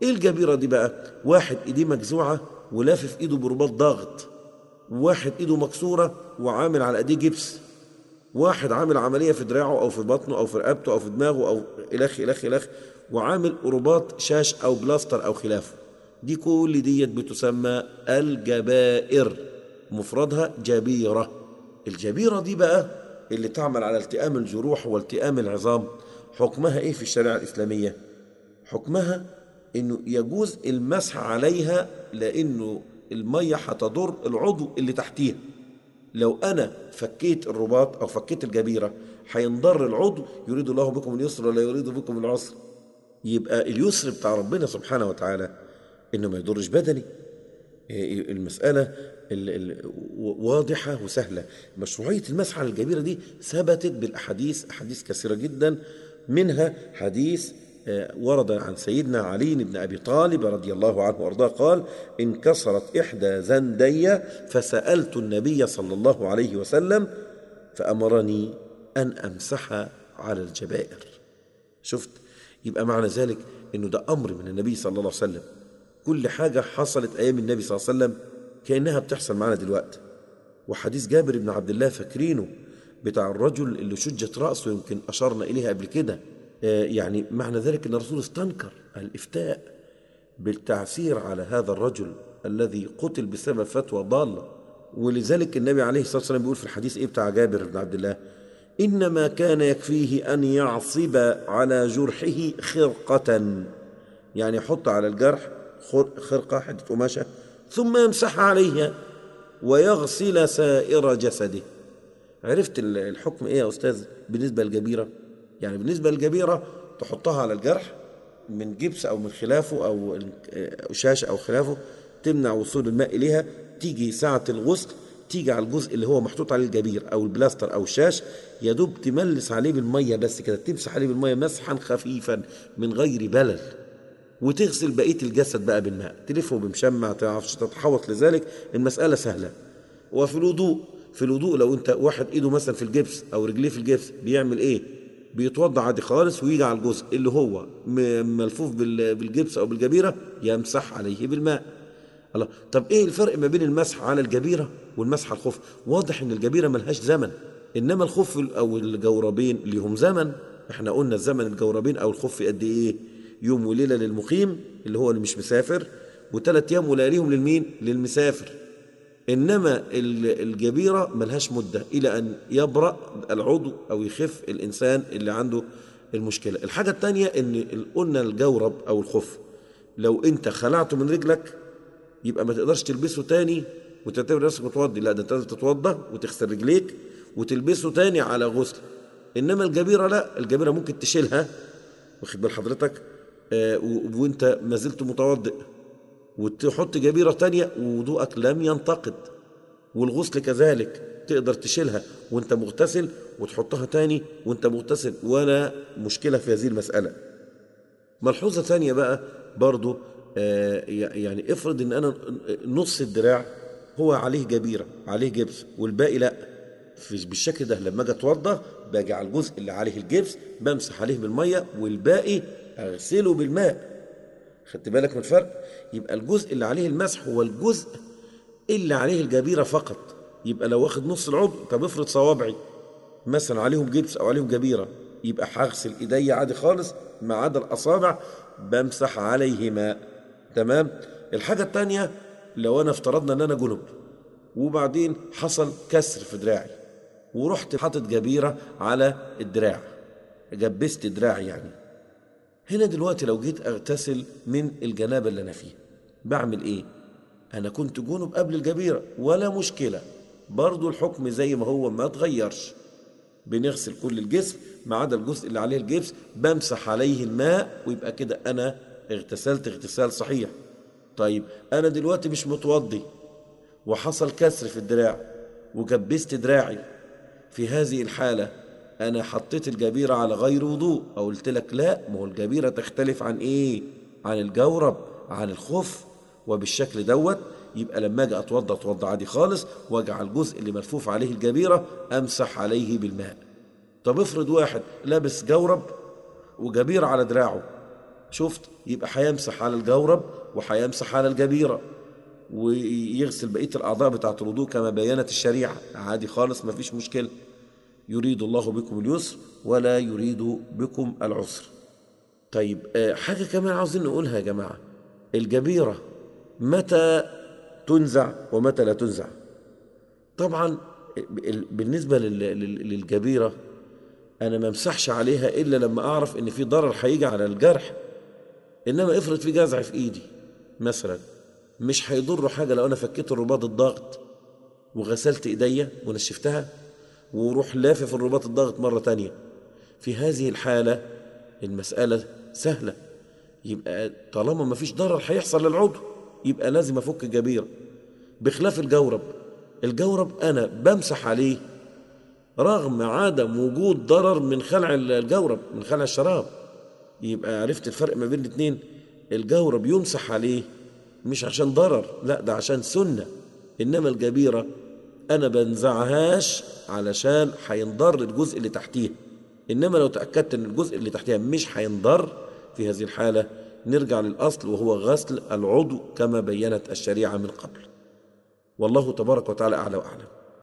ايه الجبيرة دي بقى واحد ايديه مجزوعة ولافف ايده برباط ضغط واحد ايده مكسورة وعامل على ايديه جبس واحد عامل عملية في دراعه أو في بطنه أو في رقبته أو في دماغه أو إلخ إلخ إلخ وعامل رباط شاش أو بلاستر أو خلافه دي كل ديت بتسمى الجبائر مفردها جبيرة الجبيرة دي بقى اللي تعمل على التئام الجروح والتئام العظام حكمها إيه في الشريعة الإسلامية حكمها إنه يجوز المسح عليها لأنه المية هتضر العضو اللي تحتيها لو انا فكيت الرباط او فكيت الجبيره هينضر العضو يريد الله بكم اليسر ولا يريد بكم العسر يبقى اليسر بتاع ربنا سبحانه وتعالى انه ما يضرش بدني المسألة ال- ال- واضحة وسهلة مشروعية المسح على الجبيرة دي ثبتت بالأحاديث أحاديث كثيرة جدا منها حديث آه، ورد عن سيدنا علي بن أبي طالب رضي الله عنه وأرضاه قال انكسرت إحدى زندي فسألت النبي صلى الله عليه وسلم فأمرني أن أمسح على الجبائر شفت يبقى معنى ذلك انه ده امر من النبي صلى الله عليه وسلم كل حاجه حصلت ايام النبي صلى الله عليه وسلم كانها بتحصل معنا دلوقتي وحديث جابر بن عبد الله فاكرينه بتاع الرجل اللي شجت راسه يمكن اشرنا اليها قبل كده آه، يعني معنى ذلك ان الرسول استنكر الافتاء بالتعسير على هذا الرجل الذي قتل بسبب فتوى ضاله ولذلك النبي عليه الصلاه والسلام بيقول في الحديث ايه بتاع جابر بن عبد الله انما كان يكفيه ان يعصب على جرحه خرقه يعني يحط على الجرح خر- خرقه حته قماشه ثم يمسح عليها ويغسل سائر جسده عرفت ال- الحكم ايه يا استاذ بالنسبه للجبيره يعني بالنسبه للجبيره تحطها على الجرح من جبس او من خلافه او ال- شاشه او خلافه تمنع وصول الماء اليها تيجي ساعه الغسل تيجي على الجزء اللي هو محطوط عليه الجبير او البلاستر او الشاش يا دوب تملس عليه بالميه بس كده تمسح عليه بالميه مسحا خفيفا من غير بلل وتغسل بقيه الجسد بقى بالماء تلفه بمشمع تعرفش تتحوط لذلك المساله سهله وفي الوضوء في الوضوء لو انت واحد ايده مثلا في الجبس او رجليه في الجبس بيعمل ايه بيتوضع عادي خالص ويجي على الجزء اللي هو م- ملفوف بال- بالجبس او بالجبيره يمسح عليه بالماء الله طب ايه الفرق ما بين المسح على الجبيره والمسح على الخف واضح ان الجبيره ملهاش زمن انما الخف او الجوربين ليهم زمن احنا قلنا الزمن الجوربين او الخف قد ايه يوم وليله للمقيم اللي هو اللي مش مسافر وثلاث ايام ولياليهم للمين للمسافر انما ال- الجبيره ملهاش مده الى ان يبرا العضو او يخف الانسان اللي عنده المشكله الحاجه الثانيه ان ال- قلنا الجورب او الخف لو انت خلعته من رجلك يبقى ما تقدرش تلبسه تاني وتعتبر نفسك متوضي لا ده انت لازم تتوضى وتغسل رجليك وتلبسه تاني على غسل انما الجبيره لا الجبيره ممكن تشيلها واخد بال حضرتك آه و- وانت ما زلت متوضئ وتحط جبيره تانية ووضوءك لم ينتقد والغسل كذلك تقدر تشيلها وانت مغتسل وتحطها تاني وانت مغتسل ولا مشكله في هذه المساله ملحوظة ثانية بقى برضو آه، يعني افرض ان انا نص الدراع هو عليه جبيرة عليه جبس والباقي لا في بالشكل ده لما اجي اتوضى باجي على الجزء اللي عليه الجبس بمسح عليه بالمية والباقي اغسله بالماء خدت بالك من الفرق يبقى الجزء اللي عليه المسح هو الجزء اللي عليه الجبيرة فقط يبقى لو واخد نص العضو طب افرض صوابعي مثلا عليهم جبس او عليهم جبيره يبقى هغسل ايدي عادي خالص ما عدا الاصابع بمسح عليهما تمام الحاجه الثانيه لو انا افترضنا ان انا جنب وبعدين حصل كسر في دراعي ورحت حاطط جبيره على الدراع جبست دراعي يعني هنا دلوقتي لو جيت اغتسل من الجنابه اللي انا فيها بعمل ايه انا كنت جنب قبل الجبيره ولا مشكله برضو الحكم زي ما هو ما اتغيرش بنغسل كل الجسم ما عدا الجزء اللي عليه الجبس بمسح عليه الماء ويبقى كده انا اغتسلت اغتسال صحيح طيب انا دلوقتي مش متوضي وحصل كسر في الدراع وجبست دراعي في هذه الحالة أنا حطيت الجبيرة على غير وضوء أو قلت لك لا ما هو الجبيرة تختلف عن إيه؟ عن الجورب عن الخف وبالشكل دوت يبقى لما أجي أتوضى أتوضى عادي خالص وأجي على الجزء اللي ملفوف عليه الجبيرة أمسح عليه بالماء طب افرض واحد لابس جورب وجبيرة على دراعه شفت يبقى هيمسح على الجورب وهيمسح على الجبيرة ويغسل بقية الأعضاء بتاعة الوضوء كما بينت الشريعة عادي خالص مفيش مشكلة يريد الله بكم اليسر ولا يريد بكم العسر طيب آه، حاجة كمان عاوزين نقولها يا جماعة الجبيرة متى تنزع ومتى لا تنزع طبعا ال- بالنسبة لل- لل- للجبيرة أنا ما امسحش عليها إلا لما أعرف إن في ضرر هيجي على الجرح إنما افرض في جزع في إيدي مثلا مش هيضره حاجة لو أنا فكيت الرباط الضغط وغسلت إيديا ونشفتها وروح لافف الرباط الضغط مرة تانية في هذه الحالة المسألة سهلة يبقى طالما ما فيش ضرر هيحصل للعضو يبقى لازم أفك الجبيرة بخلاف الجورب الجورب أنا بمسح عليه رغم عدم وجود ضرر من خلع الجورب من خلع الشراب يبقى عرفت الفرق ما بين الاثنين الجورب يمسح عليه مش عشان ضرر لا ده عشان سنة إنما الجبيرة أنا بنزعهاش علشان هينضر الجزء اللي تحتيها إنما لو تأكدت إن الجزء اللي تحتيها مش هينضر في هذه الحالة نرجع للأصل وهو غسل العضو كما بينت الشريعة من قبل والله تبارك وتعالى أعلى وأعلم